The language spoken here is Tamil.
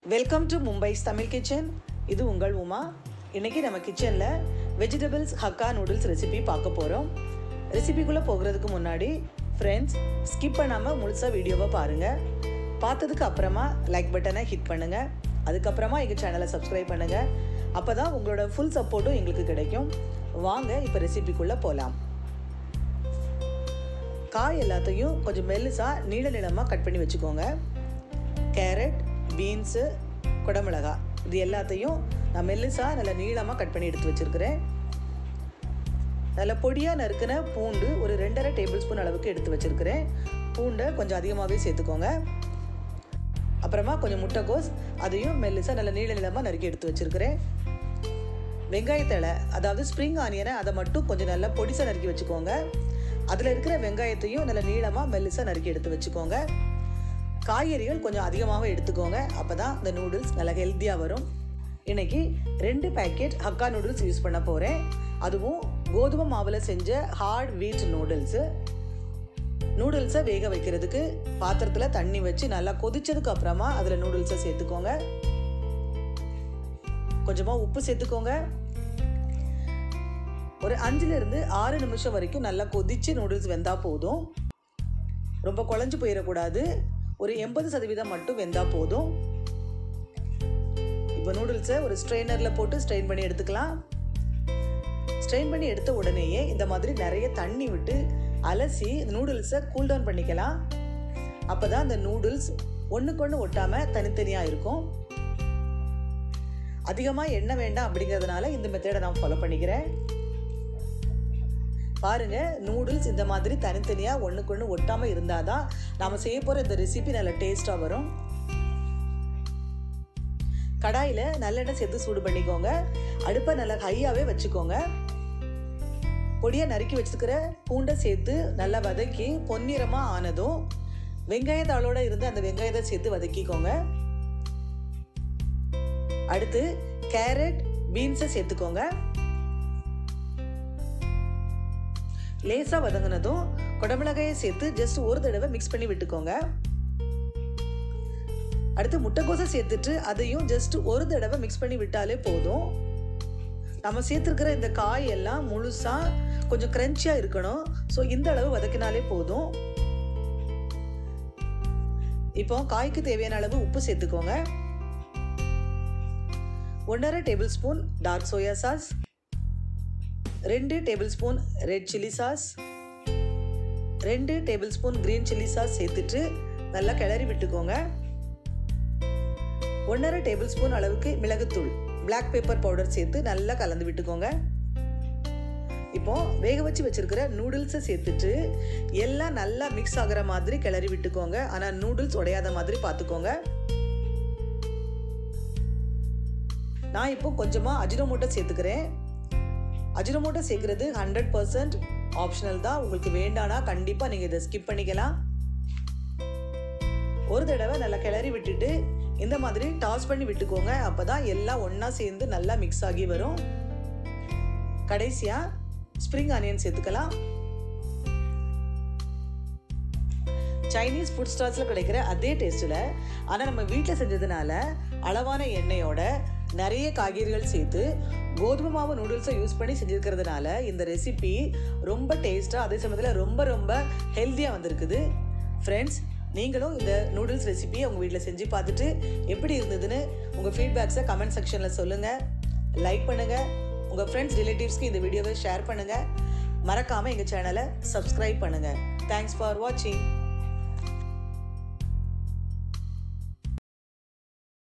welcome to Mumbai's Tamil kitchen இது உங்கள் உமா இன்னைக்கு நம்ம கிச்சனில் வெஜிடபிள்ஸ் ஹக்கா நூடுல்ஸ் ரெசிபி பார்க்க போகிறோம் ரெசிபிக்குள்ளே போகிறதுக்கு முன்னாடி ஃப்ரெண்ட்ஸ் ஸ்கிப் பண்ணாமல் முழுசாக வீடியோவை பாருங்கள் பார்த்ததுக்கு அப்புறமா லைக் பட்டனை ஹிட் பண்ணுங்கள் அதுக்கப்புறமா எங்கள் சேனலை சப்ஸ்கிரைப் பண்ணுங்கள் அப்போ தான் உங்களோட ஃபுல் சப்போர்ட்டும் எங்களுக்கு கிடைக்கும் வாங்க இப்போ ரெசிபிக்குள்ளே போகலாம் காய் எல்லாத்தையும் கொஞ்சம் மெல்லுசாக நீள நீளமாக கட் பண்ணி வச்சுக்கோங்க கேரட் பீன்ஸு குடமிளகா இது எல்லாத்தையும் நான் மெல்லுசாக நல்லா நீளமாக கட் பண்ணி எடுத்து வச்சுருக்கிறேன் நல்லா பொடியாக நறுக்கின பூண்டு ஒரு ரெண்டரை டேபிள் ஸ்பூன் அளவுக்கு எடுத்து வச்சுருக்கிறேன் பூண்டை கொஞ்சம் அதிகமாகவே சேர்த்துக்கோங்க அப்புறமா கொஞ்சம் முட்டைக்கோஸ் அதையும் மெல்லுசாக நல்லா நீள நீளமாக நறுக்கி எடுத்து வச்சுருக்கிறேன் வெங்காயத்தழை அதாவது ஸ்ப்ரிங் ஆனியனை அதை மட்டும் கொஞ்சம் நல்லா பொடிசாக நறுக்கி வச்சுக்கோங்க அதில் இருக்கிற வெங்காயத்தையும் நல்லா நீளமாக மெல்லுசாக நறுக்கி எடுத்து வச்சுக்கோங்க காய்கறிகள் கொஞ்சம் அதிகமாக எடுத்துக்கோங்க அப்போ தான் இந்த நூடுல்ஸ் நல்லா ஹெல்த்தியாக வரும் இன்றைக்கி ரெண்டு பேக்கெட் ஹக்கா நூடுல்ஸ் யூஸ் பண்ண போகிறேன் அதுவும் கோதுமை மாவில் செஞ்ச ஹார்ட் வீட் நூடுல்ஸு நூடுல்ஸை வேக வைக்கிறதுக்கு பாத்திரத்தில் தண்ணி வச்சு நல்லா கொதிச்சதுக்கு அப்புறமா அதில் நூடுல்ஸை சேர்த்துக்கோங்க கொஞ்சமாக உப்பு சேர்த்துக்கோங்க ஒரு அஞ்சுலேருந்து ஆறு நிமிஷம் வரைக்கும் நல்லா கொதிச்சு நூடுல்ஸ் வெந்தால் போதும் ரொம்ப குழஞ்சு போயிடக்கூடாது ஒரு எண்பது சதவீதம் மட்டும் வெந்தால் போதும் இப்போ நூடுல்ஸை ஒரு ஸ்ட்ரெயினரில் போட்டு ஸ்ட்ரெயின் பண்ணி எடுத்துக்கலாம் ஸ்ட்ரெயின் பண்ணி எடுத்த உடனேயே இந்த மாதிரி நிறைய தண்ணி விட்டு அலசி நூடுல்ஸை கூல் டவுன் பண்ணிக்கலாம் அப்போ தான் அந்த நூடுல்ஸ் ஒன்றுக்கு ஒன்று ஒட்டாமல் தனித்தனியாக இருக்கும் அதிகமாக எண்ணெய் வேண்டாம் அப்படிங்கிறதுனால இந்த மெத்தடை நான் ஃபாலோ பண்ணிக்கிறேன் பாருங்க நூடுல்ஸ் இந்த மாதிரி தனித்தனியாக ஒன்றுக்கு ஒன்று ஒட்டாமல் இருந்தால் தான் நாம் செய்ய போகிற இந்த ரெசிபி நல்ல டேஸ்ட்டாக வரும் கடாயில் நல்லெண்ணெய் சேர்த்து சூடு பண்ணிக்கோங்க அடுப்பை நல்லா ஹையாகவே வச்சுக்கோங்க பொடியாக நறுக்கி வச்சுருக்கிற பூண்டை சேர்த்து நல்லா வதக்கி பொன்னிறமாக ஆனதும் வெங்காயத்தாளோட இருந்து அந்த வெங்காயத்தை சேர்த்து வதக்கிக்கோங்க அடுத்து கேரட் பீன்ஸை சேர்த்துக்கோங்க லேசாக வதங்கினதும் குடமிளகாயை சேர்த்து ஜஸ்ட் ஒரு தடவை மிக்ஸ் பண்ணி விட்டுக்கோங்க அடுத்து முட்டைக்கோசை சேர்த்துட்டு அதையும் ஜஸ்ட் ஒரு தடவை மிக்ஸ் பண்ணி விட்டாலே போதும் நம்ம சேர்த்துருக்கிற இந்த காய் எல்லாம் முழுசாக கொஞ்சம் க்ரன்ச்சியாக இருக்கணும் ஸோ இந்த அளவு வதக்கினாலே போதும் இப்போ காய்க்கு தேவையான அளவு உப்பு சேர்த்துக்கோங்க ஒன்றரை tablespoon dark soya sauce ரெண்டு tablespoon red chilli sauce ரெண்டு tablespoon green chilli sauce சேர்த்துட்டு நல்லா கிளறி விட்டுக்கோங்க ஒன்றரை டேபிள் ஸ்பூன் அளவுக்கு மிளகுத்தூள் பிளாக் பேப்பர் பவுடர் சேர்த்து நல்லா கலந்து விட்டுக்கோங்க இப்போ வேக வச்சு வச்சிருக்கிற நூடுல்ஸை சேர்த்துட்டு எல்லாம் நல்லா மிக்ஸ் ஆகிற மாதிரி கிளறி விட்டுக்கோங்க ஆனால் நூடுல்ஸ் உடையாத மாதிரி பார்த்துக்கோங்க நான் இப்போ கொஞ்சமாக அஜினோமோட்டோ சேர்த்துக்கிறேன் அஜினோமோட்டோ சேர்க்குறது ஹண்ட்ரட் பர்சன்ட் ஆப்ஷனல் தான் உங்களுக்கு வேண்டானா கண்டிப்பாக நீங்கள் இதை ஸ்கிப் பண்ணிக்கலாம் ஒரு தடவை நல்லா கிளறி விட்டுட்டு இந்த மாதிரி டாஸ் பண்ணி விட்டுக்கோங்க அப்போ தான் எல்லாம் ஒன்றா சேர்ந்து நல்லா மிக்ஸ் ஆகி வரும் கடைசியாக ஸ்ப்ரிங் ஆனியன் சேர்த்துக்கலாம் சைனீஸ் ஃபுட் ஸ்டால்ஸில் கிடைக்கிற அதே டேஸ்ட்டில் ஆனால் நம்ம வீட்டில் செஞ்சதுனால அளவான எண்ணெயோட நிறைய காய்கறிகள் சேர்த்து கோதுமை மாவு நூடுல்ஸை யூஸ் பண்ணி செஞ்சுருக்கிறதுனால இந்த ரெசிபி ரொம்ப டேஸ்ட்டாக அதே சமயத்தில் ரொம்ப ரொம்ப ஹெல்த்தியாக வந்திருக்குது ஃப்ரெண்ட்ஸ் நீங்களும் இந்த நூடுல்ஸ் ரெசிபியை உங்கள் வீட்டில் செஞ்சு பார்த்துட்டு எப்படி இருந்ததுன்னு உங்கள் ஃபீட்பேக்ஸை கமெண்ட் செக்ஷனில் சொல்லுங்கள் லைக் பண்ணுங்கள் உங்கள் ஃப்ரெண்ட்ஸ் ரிலேட்டிவ்ஸ்க்கு இந்த வீடியோவை ஷேர் பண்ணுங்கள் மறக்காமல் எங்கள் சேனலை சப்ஸ்கிரைப் பண்ணுங்கள் தேங்க்ஸ் ஃபார் வாட்சிங்